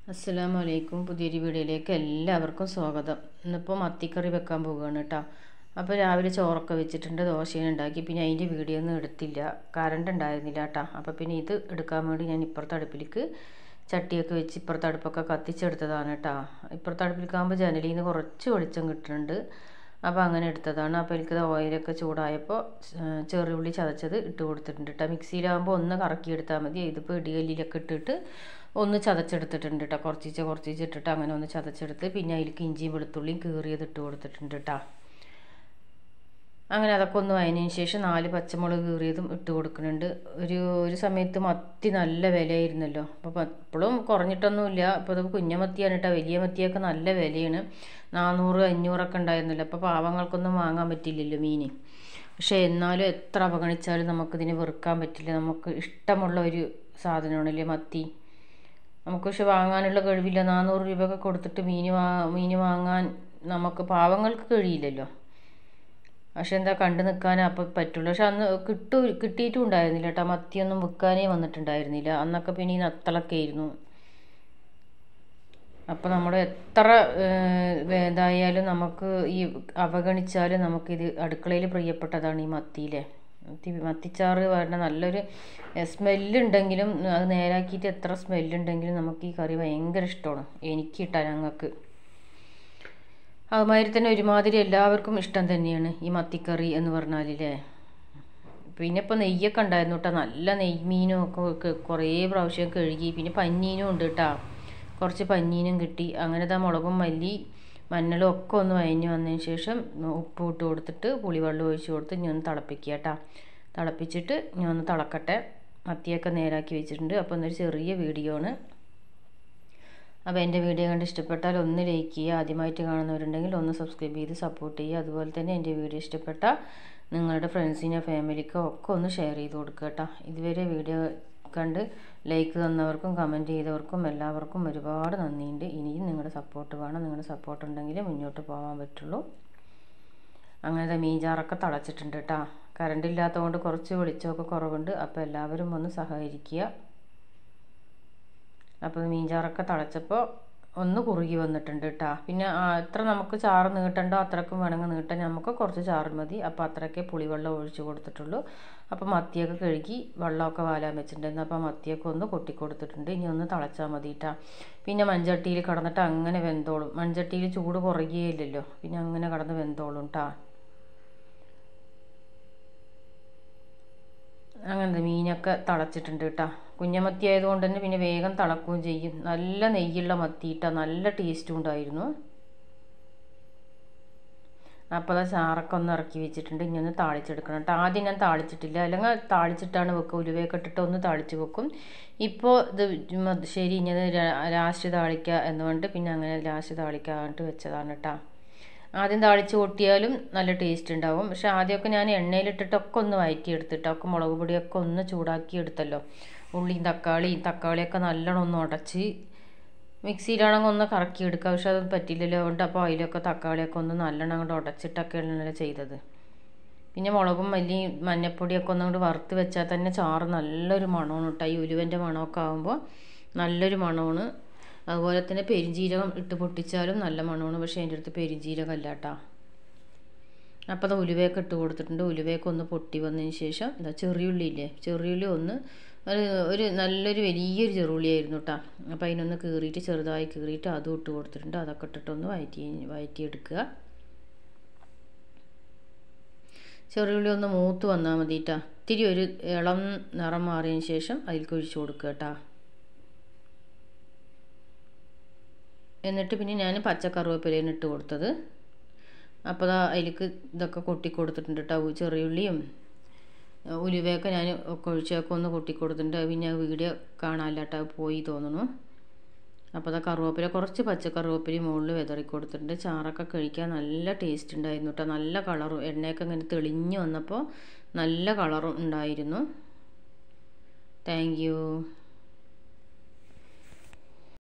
അസ്സലാമു അലൈക്കും പുതിയൊരു വീഡിയോയിലേക്ക് എല്ലാവർക്കും സ്വാഗതം ഇന്നിപ്പോൾ മത്തിക്കറി വെക്കാൻ പോവുകയാണ് കേട്ടോ അപ്പോൾ രാവിലെ ചോറൊക്കെ വെച്ചിട്ടുണ്ട് ദോശയും ഉണ്ടാക്കി പിന്നെ അതിൻ്റെ വീഡിയോ ഒന്നും എടുത്തില്ല കറണ്ട് ഉണ്ടായിരുന്നില്ല കേട്ടോ അപ്പോൾ പിന്നെ ഇത് എടുക്കാൻ വേണ്ടി ഞാൻ ഇപ്പുറത്തെ അടുപ്പിലേക്ക് ചട്ടിയൊക്കെ വെച്ച് ഇപ്പുറത്തെ അടുപ്പൊക്കെ കത്തിച്ചെടുത്തതാണ് കേട്ടോ ഇപ്പുറത്തെ അടുപ്പിലേക്കാകുമ്പോൾ ജനലിൽ നിന്ന് കുറച്ച് വെളിച്ചം കിട്ടുന്നുണ്ട് അപ്പോൾ അങ്ങനെ എടുത്തതാണ് അപ്പോൾ എനിക്കത് ഓയിലൊക്കെ ചൂടായപ്പോൾ ചെറുള്ളി ചതച്ചത് ഇട്ട് കൊടുത്തിട്ടുണ്ട് കേട്ടോ മിക്സിയിലാകുമ്പോൾ ഒന്ന് കറക്കിയെടുത്താൽ മതി ഇതിപ്പോൾ ഇടികല്ലിലൊക്കെ ഇട്ടിട്ട് ഒന്ന് ചതച്ചെടുത്തിട്ടുണ്ട് കേട്ടോ കുറച്ചിച്ച് കുറച്ചിച്ച് ഇട്ടിട്ട് അങ്ങനെ ഒന്ന് ചതച്ചെടുത്ത് പിന്നെ അതിലേക്ക് ഇഞ്ചിയും വെളുത്തുള്ളിയും കീറിയത് ഇട്ട് കൊടുത്തിട്ടുണ്ട് കേട്ടോ അങ്ങനെ അതൊക്കെ ഒന്ന് വയതിനു ശേഷം നാല് പച്ചമുളക് കീറിയതും ഇട്ട് കൊടുക്കുന്നുണ്ട് ഒരു ഒരു സമയത്ത് മത്തി നല്ല വിലയായിരുന്നല്ലോ അപ്പോൾ ഇപ്പോഴും കുറഞ്ഞിട്ടൊന്നുമില്ല ഇപ്പോൾ ഇത് കുഞ്ഞമത്തിയാണ് കേട്ടോ വലിയ മത്തിയൊക്കെ നല്ല വിലയാണ് നാനൂറ് അഞ്ഞൂറൊക്കെ ഉണ്ടായിരുന്നല്ലോ അപ്പോൾ പാവങ്ങൾക്കൊന്നും വാങ്ങാൻ പറ്റില്ലല്ലോ മീൻ പക്ഷേ എന്നാലും എത്ര അവഗണിച്ചാലും നമുക്കിതിനെ വെറുക്കാൻ പറ്റില്ല നമുക്ക് ഇഷ്ടമുള്ള ഒരു സാധനമാണല്ലേ മത്തി നമുക്ക് പക്ഷെ വാങ്ങാനുള്ള കഴിവില്ല നാനൂറ് രൂപയൊക്കെ കൊടുത്തിട്ട് മീൻ വാ മീൻ വാങ്ങാൻ നമുക്ക് പാവങ്ങൾക്ക് കഴിയില്ലല്ലോ പക്ഷെ എന്താ കണ്ടു നിൽക്കാനേ അപ്പം പറ്റുള്ളൂ പക്ഷെ അന്ന് കിട്ടു കിട്ടിയിട്ടും ഉണ്ടായിരുന്നില്ല കേട്ടോ മത്തിയൊന്നും വിൽക്കാനേ വന്നിട്ടുണ്ടായിരുന്നില്ല അന്നൊക്കെ പിന്നെ ഈ നത്തളൊക്കെ ആയിരുന്നു അപ്പോൾ നമ്മൾ എത്ര ഇതായാലും നമുക്ക് ഈ അവഗണിച്ചാലും നമുക്കിത് അടുക്കളയിൽ പ്രിയപ്പെട്ടതാണ് ഈ മത്തിയിലെ മത്തി മത്തിച്ചാറ് പറഞ്ഞ നല്ലൊരു സ്മെല്ലുണ്ടെങ്കിലും അത് നേരാക്കിയിട്ട് എത്ര സ്മെല്ലുണ്ടെങ്കിലും നമുക്ക് ഈ കറി ഭയങ്കര ഇഷ്ടമാണ് എനിക്ക് കിട്ടാൻ ഞങ്ങൾക്ക് അതുമാതിരി തന്നെ ഒരുമാതിരി എല്ലാവർക്കും ഇഷ്ടം തന്നെയാണ് ഈ മത്തിക്കറി എന്ന് പറഞ്ഞാലില്ലേ പിന്നെ ഇപ്പോൾ നെയ്യൊക്കെ ഉണ്ടായിരുന്നു കേട്ടോ നല്ല നെയ്മീനും ഒക്കെ കുറേ പ്രാവശ്യം കഴുകി പിന്നെ പന്നീനും ഉണ്ട് കേട്ടോ കുറച്ച് പന്നീനും കിട്ടി അങ്ങനെ ഇതാ മുളകും മല്ലി മഞ്ഞളും ഒക്കെ ഒന്ന് വയഞ്ഞ് വന്നതിന് ശേഷം ഉപ്പ് ഇട്ട് കൊടുത്തിട്ട് പുളിവെള്ളം ഒഴിച്ച് കൊടുത്ത് ഇനി ഒന്ന് തിളപ്പിക്കുക കേട്ടോ തിളപ്പിച്ചിട്ട് ഇനി ഒന്ന് തിളക്കട്ടെ മത്തിയൊക്കെ നേരാക്കി വെച്ചിട്ടുണ്ട് അപ്പോൾ എന്നൊരു ചെറിയ വീഡിയോ ആണ് അപ്പോൾ എൻ്റെ വീഡിയോ കണ്ട് ഇഷ്ടപ്പെട്ടാൽ ഒന്ന് ലൈക്ക് ചെയ്യുക ആദ്യമായിട്ട് കാണുന്നവരുണ്ടെങ്കിൽ ഒന്ന് സബ്സ്ക്രൈബ് ചെയ്ത് സപ്പോർട്ട് ചെയ്യുക അതുപോലെ തന്നെ എൻ്റെ വീഡിയോ ഇഷ്ടപ്പെട്ടാൽ നിങ്ങളുടെ ഫ്രണ്ട്സിനോ ഫാമിലിക്കോ ഒക്കെ ഒന്ന് ഷെയർ ചെയ്ത് കൊടുക്കുക കേട്ടോ ഇതുവരെ വീഡിയോ കണ്ട് ലൈക്ക് തന്നവർക്കും കമൻറ്റ് ചെയ്തവർക്കും എല്ലാവർക്കും ഒരുപാട് നന്ദിയുണ്ട് ഇനിയും നിങ്ങളുടെ സപ്പോർട്ട് വേണം നിങ്ങളുടെ സപ്പോർട്ട് ഉണ്ടെങ്കിൽ മുന്നോട്ട് പോകാൻ പറ്റുള്ളൂ അങ്ങനത്തെ മീൻചാറൊക്കെ തളച്ചിട്ടുണ്ട് കേട്ടോ കറണ്ട് ഇല്ലാത്തതുകൊണ്ട് കുറച്ച് വെളിച്ചമൊക്കെ കുറവുണ്ട് അപ്പോൾ എല്ലാവരും ഒന്ന് സഹകരിക്കുക അപ്പോൾ മീൻചാറൊക്കെ തിളച്ചപ്പോൾ ഒന്ന് കുറുകി വന്നിട്ടുണ്ട് കേട്ടോ പിന്നെ എത്ര നമുക്ക് ചാറ് നീട്ടണ്ടോ അത്രക്കും വേണമെങ്കിൽ നീട്ടാൻ നമുക്ക് കുറച്ച് ചാറ് മതി അപ്പോൾ അത്രയ്ക്കേ പുളിവെള്ളം ഒഴിച്ച് കൊടുത്തിട്ടുള്ളൂ അപ്പോൾ മത്തിയൊക്കെ കഴുകി വെള്ളമൊക്കെ വാലാൻ വെച്ചിട്ടുണ്ടായിരുന്നു അപ്പോൾ മത്തിയൊക്കെ ഒന്ന് കൊട്ടി കൊടുത്തിട്ടുണ്ട് ഇനി ഒന്ന് തിളച്ചാൽ മതി കേട്ടോ പിന്നെ മൺചട്ടിയിൽ കിടന്നിട്ട് അങ്ങനെ വെന്തോളും മൺചട്ടിയിൽ ചൂട് കുറയുകയില്ലല്ലോ പിന്നെ അങ്ങനെ കിടന്ന് വെന്തോളും കേട്ടോ അങ്ങനത്തെ മീനൊക്കെ തിളച്ചിട്ടുണ്ട് കേട്ടോ കുഞ്ഞമത്തി ആയതുകൊണ്ട് തന്നെ പിന്നെ വേഗം തിളക്കുകയും ചെയ്യും നല്ല നെയ്യുള്ള മത്തിയിട്ട നല്ല ടേസ്റ്റും ഉണ്ടായിരുന്നു അപ്പോൾ അത് ചാറൊക്കെ ഒന്ന് ഇറക്കി വെച്ചിട്ടുണ്ട് ഇനി ഒന്ന് താളിച്ചെടുക്കണം കേട്ടോ ആദ്യം ഞാൻ താളിച്ചിട്ടില്ല അല്ലെങ്കിൽ താളിച്ചിട്ടാണ് വെക്കുക ഉലുവയൊക്കെ ഇട്ടിട്ട് ഒന്ന് താളിച്ച് വെക്കും ഇപ്പോൾ ഇത് ശരി ഇനി ലാസ്റ്റ് താളിക്കുക എന്ന് പറഞ്ഞിട്ട് പിന്നെ അങ്ങനെ ലാസ്റ്റ് താളിക്കാനായിട്ട് വെച്ചതാണ് കേട്ടോ ആദ്യം താളിച്ച് കൊട്ടിയാലും നല്ല ടേസ്റ്റ് ഉണ്ടാവും പക്ഷെ ആദ്യമൊക്കെ ഞാൻ എണ്ണയിലിട്ടിട്ടൊക്കെ ഒന്ന് വഴറ്റിയെടുത്തിട്ട് ഒക്കെ മുളക് പൊടിയൊക്കെ ഒന്ന് ചൂടാക്കി എടുത്തല്ലോ ഉള്ളിയും തക്കാളിയും തക്കാളിയൊക്കെ നല്ലോണം ഒന്ന് ഉടച്ച് മിക്സിയിലാണെങ്കിൽ ഒന്ന് കറക്കി എടുക്കുക പക്ഷെ അത് പറ്റില്ലല്ലോ അതുകൊണ്ട് അപ്പോൾ അതിലൊക്കെ തക്കാളിയൊക്കെ ഒന്ന് നല്ലോണം അങ്ങോട്ട് ഉടച്ചിട്ടൊക്കെയാണ് ചെയ്തത് പിന്നെ മുളകും മല്ലി മഞ്ഞപ്പൊടിയൊക്കെ ഒന്നുകൊണ്ട് വറുത്ത് വെച്ചാൽ തന്നെ ചാറ് നല്ലൊരു മണമാണ് കേട്ടോ ഈ ഉലുവൻ്റെ മണമൊക്കെ ആകുമ്പോൾ നല്ലൊരു മണമാണ് അതുപോലെ തന്നെ പെരിഞ്ജീരകം ഇട്ട് പൊട്ടിച്ചാലും നല്ല മണമാണ് പക്ഷേ അതിൻ്റെ അടുത്ത് പെരിഞ്ജീരകം അല്ല കേട്ടോ അപ്പോൾ അത് ഉലുവയൊക്കെ ഇട്ട് കൊടുത്തിട്ടുണ്ട് ഉലുവയൊക്കെ ഒന്ന് പൊട്ടി വന്നതിന് ശേഷം എന്താ ചെറിയുള്ളി ഇല്ലേ ചെറിയുള്ളി ഒന്ന് ഒരു ഒരു നല്ലൊരു വലിയൊരു ചെറുള്ളിയായിരുന്നു കേട്ടോ അപ്പോൾ അതിനൊന്ന് കീറിയിട്ട് ചെറുതായി കീറിയിട്ട് അതും ഇട്ട് കൊടുത്തിട്ടുണ്ട് അതൊക്കെ ഇട്ടിട്ടൊന്ന് വയറ്റി വയറ്റിയെടുക്കുക ചെറിയുള്ളി ഒന്ന് മൂത്ത് വന്നാൽ മതി കേട്ടോ ഇത്തിരി ഒരു ഇളം നിറം മാറിയതിന് ശേഷം അതിലേക്ക് ഒഴിച്ചു കൊടുക്കുക കേട്ടോ എന്നിട്ട് പിന്നെ ഞാൻ പച്ച കറുവേപ്പിലയാണ് ഇട്ട് കൊടുത്തത് അപ്പോൾ അതാ അതിലേക്ക് ഇതൊക്കെ കൊട്ടി കൊടുത്തിട്ടുണ്ട് കേട്ടോ ചെറിയുള്ളിയും ഉലുവയൊക്കെ ഞാൻ ഒക്കെ ഒഴിച്ചൊക്കെ ഒന്ന് കൊട്ടി കൊടുത്തിട്ടുണ്ട് പിന്നെ വീഡിയോ കാണാനില്ല കേട്ടോ പോയി തോന്നുന്നു അപ്പോൾ അതാ കറുവേപ്പില കുറച്ച് പച്ച കറുവേപ്പിലയും മുകളിൽ വിതറി കൊടുത്തിട്ടുണ്ട് ചാറൊക്കെ കഴിക്കാൻ നല്ല ടേസ്റ്റ് ഉണ്ടായിരുന്നു കേട്ടോ നല്ല കളറും എണ്ണയൊക്കെ ഇങ്ങനെ തെളിഞ്ഞ് വന്നപ്പോൾ നല്ല കളറും ഉണ്ടായിരുന്നു താങ്ക്